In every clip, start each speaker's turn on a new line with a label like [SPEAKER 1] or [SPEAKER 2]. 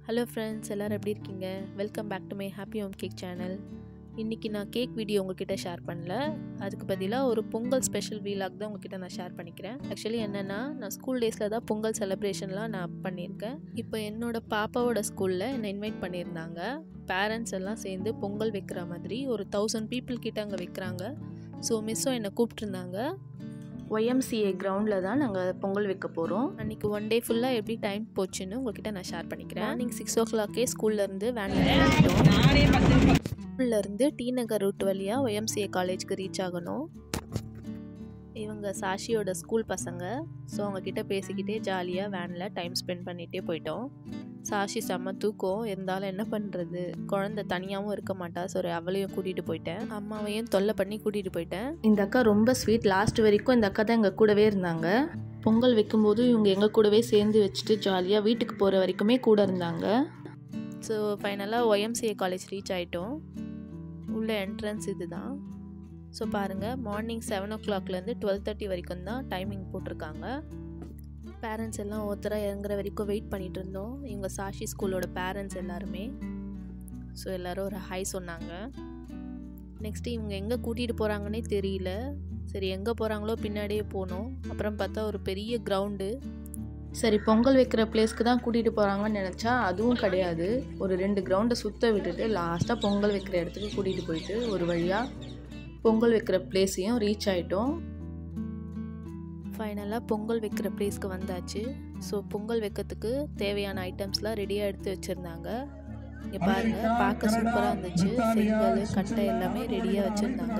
[SPEAKER 1] hello friends எல்லோரும் எப்படி இருக்கீங்க welcome back to my happy home cake channel இன்றைக்கி நான் கேக் வீடியோ உங்ககிட்ட ஷேர் பண்ணல அதுக்கு பதிலாக ஒரு பொங்கல் ஸ்பெஷல் வீலாக் தான் உங்ககிட்ட நான் ஷேர் பண்ணிக்கிறேன் ஆக்சுவலி என்னென்னா நான் ஸ்கூல் டேஸில் தான் பொங்கல் செலிப்ரேஷன்லாம் நான் பண்ணியிருக்கேன் இப்போ என்னோட பாப்பாவோட ஸ்கூலில் என்னை இன்வைட் பண்ணியிருந்தாங்க பேரண்ட்ஸ் எல்லாம் சேர்ந்து பொங்கல் வைக்கிற மாதிரி ஒரு தௌசண்ட் பீப்புள் கிட்ட அங்கே வைக்கிறாங்க ஸோ மிஸ்ஸும் என்னை கூப்பிட்ருந்தாங்க ஒய்எம்சிஏ கிரவுண்டில் தான் நாங்கள் பொங்கல் வைக்க போகிறோம் அன்றைக்கி ஒன் டே ஃபுல்லாக எப்படி டைம் போச்சுன்னு உங்ககிட்ட நான் ஷேர் பண்ணிக்கிறேன் மார்னிங் சிக்ஸ் ஓ கிளாக்கே ஸ்கூல்லேருந்து வேனில் ஸ்கூல்லேருந்து டி நகர் ரூட் வழியாக ஒய்எம்சிஏ காலேஜ்க்கு ரீச் ஆகணும் இவங்க சாஷியோட ஸ்கூல் பசங்க ஸோ அவங்கக்கிட்ட பேசிக்கிட்டே ஜாலியாக வேனில் டைம் ஸ்பெண்ட் பண்ணிகிட்டே போயிட்டோம் சாஷி செம்ம தூக்கம் இருந்தாலும் என்ன பண்ணுறது குழந்த தனியாகவும் இருக்க மாட்டா ஸோ அவளையும் கூட்டிகிட்டு போயிட்டேன் அம்மாவையும் தொல்லை பண்ணி கூட்டிகிட்டு போயிட்டேன் இந்த அக்கா ரொம்ப ஸ்வீட் லாஸ்ட் வரைக்கும் இந்த அக்கா தான் எங்கள் கூடவே இருந்தாங்க பொங்கல் வைக்கும்போது இவங்க எங்கள் கூடவே சேர்ந்து வச்சுட்டு ஜாலியாக வீட்டுக்கு போகிற வரைக்குமே கூட இருந்தாங்க ஸோ ஃபைனலாக ஒய்எம்சிஏ காலேஜ் ரீச் ஆகிட்டோம் உள்ள என்ட்ரன்ஸ் இது தான் ஸோ பாருங்கள் மார்னிங் செவன் ஓ கிளாக்லேருந்து டுவெல் தேர்ட்டி வரைக்கும் தான் டைமிங் போட்டிருக்காங்க பேரண்ட்ஸ் எல்லாம் ஒருத்தராக இறங்குற வரைக்கும் வெயிட் பண்ணிகிட்டு இருந்தோம் இவங்க சாஷி ஸ்கூலோட பேரண்ட்ஸ் எல்லாருமே ஸோ எல்லோரும் ஒரு ஹை சொன்னாங்க நெக்ஸ்ட்டு இவங்க எங்கே கூட்டிகிட்டு போகிறாங்கன்னே தெரியல சரி எங்கே போகிறாங்களோ பின்னாடியே போனோம் அப்புறம் பார்த்தா ஒரு பெரிய கிரவுண்டு சரி பொங்கல் வைக்கிற பிளேஸ்க்கு தான் கூட்டிகிட்டு போகிறாங்கன்னு நினச்சா அதுவும் கிடையாது ஒரு ரெண்டு கிரவுண்டை சுற்ற விட்டுட்டு லாஸ்ட்டாக பொங்கல் வைக்கிற இடத்துக்கு கூட்டிகிட்டு போயிட்டு ஒரு வழியாக பொங்கல் வைக்கிற பிளேஸையும் ரீச் ஆகிட்டோம் ஃபைனலாக பொங்கல் வைக்கிற பிளேஸ்க்கு வந்தாச்சு ஸோ பொங்கல் வைக்கிறதுக்கு தேவையான ஐட்டம்ஸ்லாம் ரெடியாக எடுத்து வச்சுருந்தாங்க இங்கே பாருங்கள் பார்க்க சூப்பராக இருந்துச்சு செங்கல் கட்டை எல்லாமே ரெடியாக வச்சுருந்தாங்க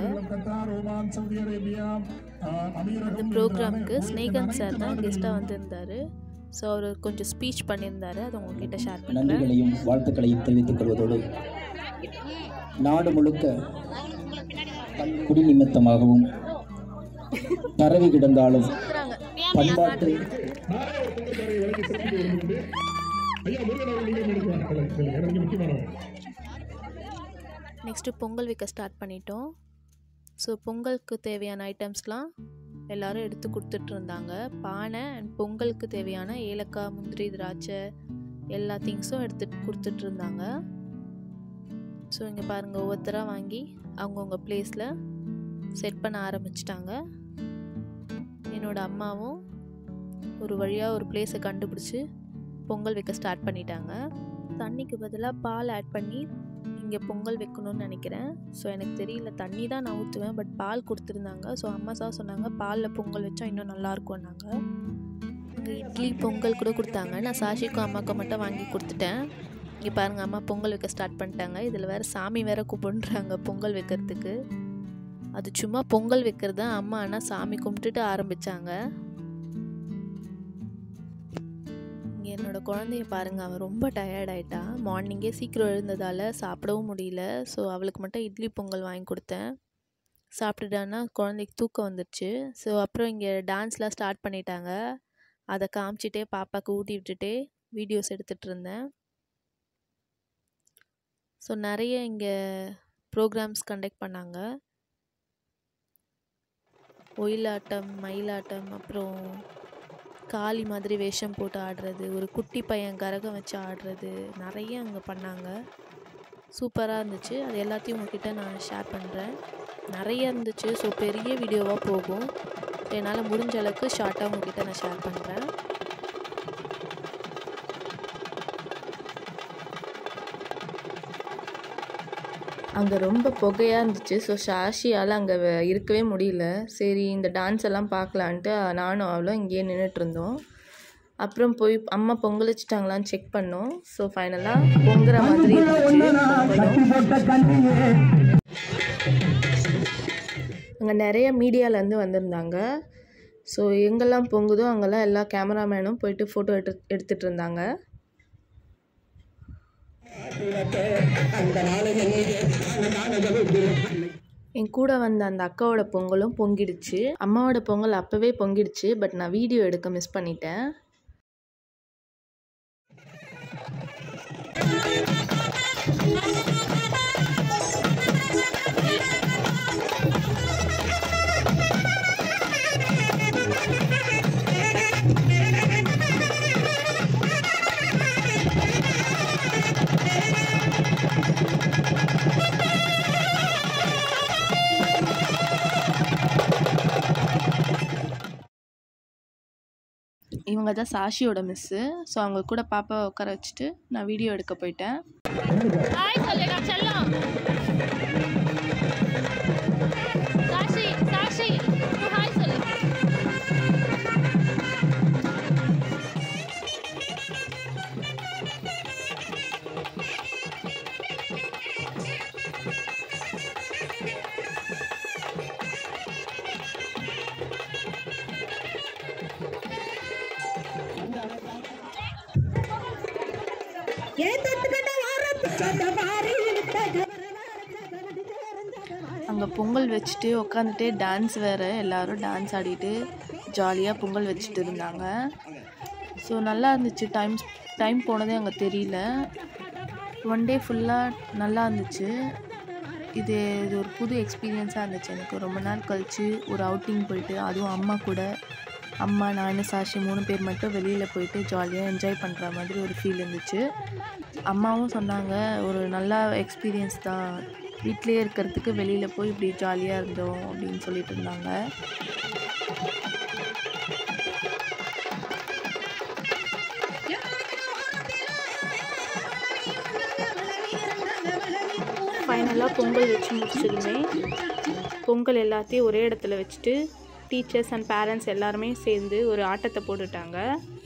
[SPEAKER 1] அந்த ப்ரோக்ராமுக்கு ஸ்னேகன் சார் தான் கெஸ்ட்டாக வந்திருந்தார் ஸோ அவர் கொஞ்சம் ஸ்பீச் பண்ணியிருந்தாரு அதை உங்ககிட்ட ஷேர் பண்ணுறேன்
[SPEAKER 2] நன்றிகளையும் வாழ்த்துக்களையும் தெரிவித்துக் கொள்வதோடு நாடு முழுக்க குடி நிமித்தமாகவும் பரவி கிடந்தாலும் பண்பாட்டு
[SPEAKER 1] நெக்ஸ்ட்டு பொங்கல் வைக்க ஸ்டார்ட் பண்ணிட்டோம் ஸோ பொங்கலுக்கு தேவையான ஐட்டம்ஸ்லாம் எல்லாரும் எடுத்து கொடுத்துட்டு இருந்தாங்க பானை அண்ட் பொங்கலுக்கு தேவையான ஏலக்காய் முந்திரி திராட்சை எல்லா திங்ஸும் எடுத்து கொடுத்துட்டு இருந்தாங்க ஸோ இங்கே பாருங்கள் ஒவ்வொருத்தராக வாங்கி அவங்கவுங்க பிளேஸில் செட் பண்ண ஆரம்பிச்சிட்டாங்க என்னோடய அம்மாவும் ஒரு வழியாக ஒரு பிளேஸை கண்டுபிடிச்சி பொங்கல் வைக்க ஸ்டார்ட் பண்ணிட்டாங்க தண்ணிக்கு பதிலாக பால் ஆட் பண்ணி இங்கே பொங்கல் வைக்கணும்னு நினைக்கிறேன் ஸோ எனக்கு தெரியல தண்ணி தான் நான் ஊற்றுவேன் பட் பால் கொடுத்துருந்தாங்க ஸோ அம்மா சார் சொன்னாங்க பாலில் பொங்கல் வச்சா இன்னும் நல்லாயிருக்கும்னாங்க இங்கே இட்லி பொங்கல் கூட கொடுத்தாங்க நான் சாஷிக்கும் அம்மாவுக்கும் மட்டும் வாங்கி கொடுத்துட்டேன் இங்கே பாருங்கள் அம்மா பொங்கல் வைக்க ஸ்டார்ட் பண்ணிட்டாங்க இதில் வேறு சாமி வேறு கூப்பிடுறாங்க பொங்கல் வைக்கிறதுக்கு அது சும்மா பொங்கல் வைக்கிறது தான் அம்மா ஆனால் சாமி கும்பிட்டுட்டு ஆரம்பித்தாங்க இங்கே என்னோட குழந்தைய பாருங்கள் அவன் ரொம்ப டயர்ட் ஆகிட்டா மார்னிங்கே சீக்கிரம் எழுந்ததால் சாப்பிடவும் முடியல ஸோ அவளுக்கு மட்டும் இட்லி பொங்கல் வாங்கி கொடுத்தேன் சாப்பிட்டுட்டான்னா குழந்தைக்கு தூக்கம் வந்துடுச்சு ஸோ அப்புறம் இங்கே டான்ஸ்லாம் ஸ்டார்ட் பண்ணிட்டாங்க அதை காமிச்சிட்டே பாப்பாவுக்கு ஊட்டி விட்டுட்டே வீடியோஸ் எடுத்துகிட்டு இருந்தேன் ஸோ நிறைய இங்கே ப்ரோக்ராம்ஸ் கண்டக்ட் பண்ணாங்க ஒயிலாட்டம் மயிலாட்டம் அப்புறம் காளி மாதிரி வேஷம் போட்டு ஆடுறது ஒரு குட்டி பையன் கரகம் வச்சு ஆடுறது நிறைய அங்கே பண்ணாங்க சூப்பராக இருந்துச்சு அது எல்லாத்தையும் உங்ககிட்ட நான் ஷேர் பண்ணுறேன் நிறைய இருந்துச்சு ஸோ பெரிய வீடியோவாக போகும் என்னால் முடிஞ்ச அளவுக்கு ஷார்ட்டாக உங்ககிட்ட நான் ஷேர் பண்ணுறேன் அங்கே ரொம்ப புகையாக இருந்துச்சு ஸோ ஷாஷியால் அங்கே இருக்கவே முடியல சரி இந்த டான்ஸ் எல்லாம் பார்க்கலான்ட்டு நானும் அவளும் இங்கேயே நின்றுட்டு இருந்தோம் அப்புறம் போய் அம்மா பொங்கல் வச்சுட்டாங்களான்னு செக் பண்ணோம் ஸோ ஃபைனலாக பொங்குற மாதிரி அங்கே நிறைய மீடியாவிலேருந்து வந்திருந்தாங்க ஸோ எங்கெல்லாம் பொங்குதோ அங்கெல்லாம் எல்லா கேமராமேனும் போயிட்டு ஃபோட்டோ எடுத்து எடுத்துகிட்டு இருந்தாங்க என் கூட வந்த அந்த அக்காவோட பொங்கலும் பொங்கிடுச்சு அம்மாவோட பொங்கல் அப்போவே பொங்கிடுச்சு பட் நான் வீடியோ எடுக்க மிஸ் பண்ணிட்டேன் அவங்க தான் சாஷியோட மிஸ்ஸு ஸோ அவங்க கூட பாப்பாவை உட்கார வச்சுட்டு நான் வீடியோ எடுக்க போயிட்டேன்
[SPEAKER 3] ஹாய் சொல்லுடா செல்லம் சாஷி சாஷி ஹாய் சொல்லு
[SPEAKER 1] அங்கே பொங்கல் வச்சுட்டு உட்காந்துட்டே டான்ஸ் வேறு எல்லாரும் டான்ஸ் ஆடிட்டு ஜாலியாக பொங்கல் வச்சுட்டு இருந்தாங்க ஸோ நல்லா இருந்துச்சு டைம் டைம் போனதே அங்கே தெரியல ஒன் டே ஃபுல்லாக நல்லா இருந்துச்சு இது இது ஒரு புது எக்ஸ்பீரியன்ஸாக இருந்துச்சு எனக்கு ரொம்ப நாள் கழித்து ஒரு அவுட்டிங் போயிட்டு அதுவும் அம்மா கூட அம்மா நான் சாஷி மூணு பேர் மட்டும் வெளியில் போயிட்டு ஜாலியாக என்ஜாய் பண்ணுற மாதிரி ஒரு ஃபீல் இருந்துச்சு அம்மாவும் சொன்னாங்க ஒரு நல்ல எக்ஸ்பீரியன்ஸ் தான் வீட்டிலே இருக்கிறதுக்கு வெளியில் போய் இப்படி ஜாலியாக இருந்தோம் அப்படின்னு சொல்லிட்டு இருந்தாங்க ஃபைனலாக பொங்கல் வச்சு முடிச்சதுமே பொங்கல் எல்லாத்தையும் ஒரே இடத்துல வச்சுட்டு டீச்சர்ஸ் அண்ட் பேரண்ட்ஸ் எல்லாருமே சேர்ந்து ஒரு ஆட்டத்தை போட்டுட்டாங்க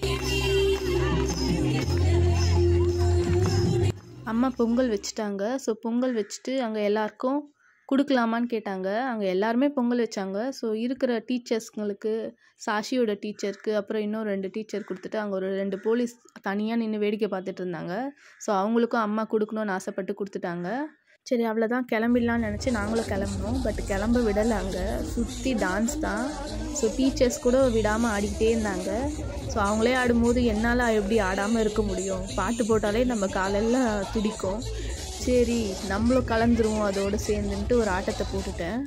[SPEAKER 1] அம்மா பொங்கல் வச்சுட்டாங்க ஸோ பொங்கல் வச்சுட்டு அங்கே எல்லாருக்கும் கொடுக்கலாமான்னு கேட்டாங்க அங்கே எல்லாருமே பொங்கல் வச்சாங்க ஸோ இருக்கிற டீச்சர்ஸ்ங்களுக்கு சாஷியோட டீச்சருக்கு அப்புறம் இன்னும் ரெண்டு டீச்சர் கொடுத்துட்டு அங்கே ஒரு ரெண்டு போலீஸ் தனியாக நின்று வேடிக்கை பார்த்துட்டு இருந்தாங்க ஸோ அவங்களுக்கும் அம்மா கொடுக்கணும்னு ஆசைப்பட்டு கொடுத்துட்டாங்க சரி அவ்வளோதான் கிளம்பிடலான்னு நினச்சி நாங்களும் கிளம்புனோம் பட் கிளம்ப விடலை அங்கே சுற்றி டான்ஸ் தான் ஸோ டீச்சர்ஸ் கூட விடாமல் ஆடிக்கிட்டே இருந்தாங்க ஸோ அவங்களே ஆடும்போது என்னால் எப்படி ஆடாமல் இருக்க முடியும் பாட்டு போட்டாலே நம்ம காலெல்லாம் துடிக்கும் சரி நம்மளும் கலந்துருவோம் அதோடு சேர்ந்துன்ட்டு ஒரு ஆட்டத்தை போட்டுட்டேன்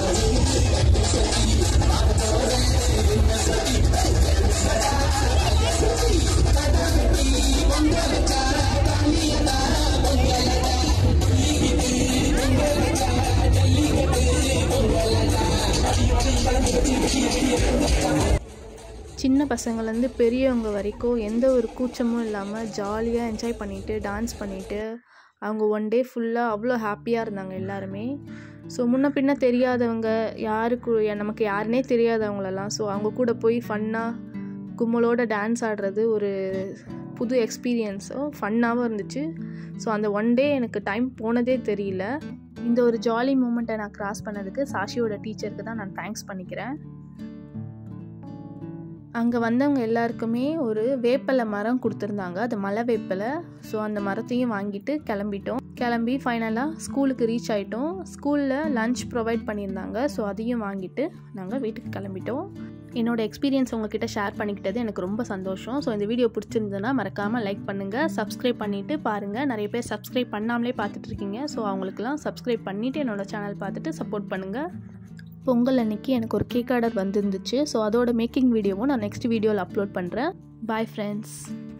[SPEAKER 1] சின்ன பசங்கள்லேருந்து பெரியவங்க வரைக்கும் எந்த ஒரு கூச்சமும் இல்லாமல் ஜாலியாக என்ஜாய் பண்ணிவிட்டு டான்ஸ் பண்ணிவிட்டு அவங்க ஒன் டே ஃபுல்லாக அவ்வளோ ஹாப்பியாக இருந்தாங்க எல்லாருமே ஸோ முன்ன பின்ன தெரியாதவங்க யாருக்கு நமக்கு யாருனே தெரியாதவங்களெல்லாம் ஸோ அவங்க கூட போய் ஃபன்னாக கும்மலோட டான்ஸ் ஆடுறது ஒரு புது எக்ஸ்பீரியன்ஸும் ஃபன்னாகவும் இருந்துச்சு ஸோ அந்த ஒன் டே எனக்கு டைம் போனதே தெரியல இந்த ஒரு ஜாலி மூமெண்ட்டை நான் கிராஸ் பண்ணதுக்கு சாஷியோட டீச்சருக்கு தான் நான் தேங்க்ஸ் பண்ணிக்கிறேன் அங்கே வந்தவங்க எல்லாருக்குமே ஒரு வேப்பலை மரம் கொடுத்துருந்தாங்க அது மலை வேப்பலை ஸோ அந்த மரத்தையும் வாங்கிட்டு கிளம்பிட்டோம் கிளம்பி ஃபைனலாக ஸ்கூலுக்கு ரீச் ஆகிட்டோம் ஸ்கூலில் லஞ்ச் ப்ரொவைட் பண்ணியிருந்தாங்க ஸோ அதையும் வாங்கிட்டு நாங்கள் வீட்டுக்கு கிளம்பிட்டோம் என்னோடய எக்ஸ்பீரியன்ஸ் உங்ககிட்ட ஷேர் பண்ணிக்கிட்டது எனக்கு ரொம்ப சந்தோஷம் ஸோ இந்த வீடியோ பிடிச்சிருந்ததுன்னா மறக்காமல் லைக் பண்ணுங்கள் சப்ஸ்கிரைப் பண்ணிவிட்டு பாருங்கள் நிறைய பேர் சப்ஸ்கிரைப் பண்ணாமலே பார்த்துட்ருக்கீங்க ஸோ அவங்களுக்குலாம் சப்ஸ்கிரைப் பண்ணிவிட்டு என்னோடய சேனல் பார்த்துட்டு சப்போர்ட் பண்ணுங்கள் பொங்கல் அன்னைக்கு எனக்கு ஒரு கேக் ஆர்டர் வந்துருந்துச்சு ஸோ அதோட மேக்கிங் வீடியோவும் நான் நெக்ஸ்ட் வீடியோவில் அப்லோட் பண்ணுறேன் பாய் ஃப்ரெண்ட்ஸ்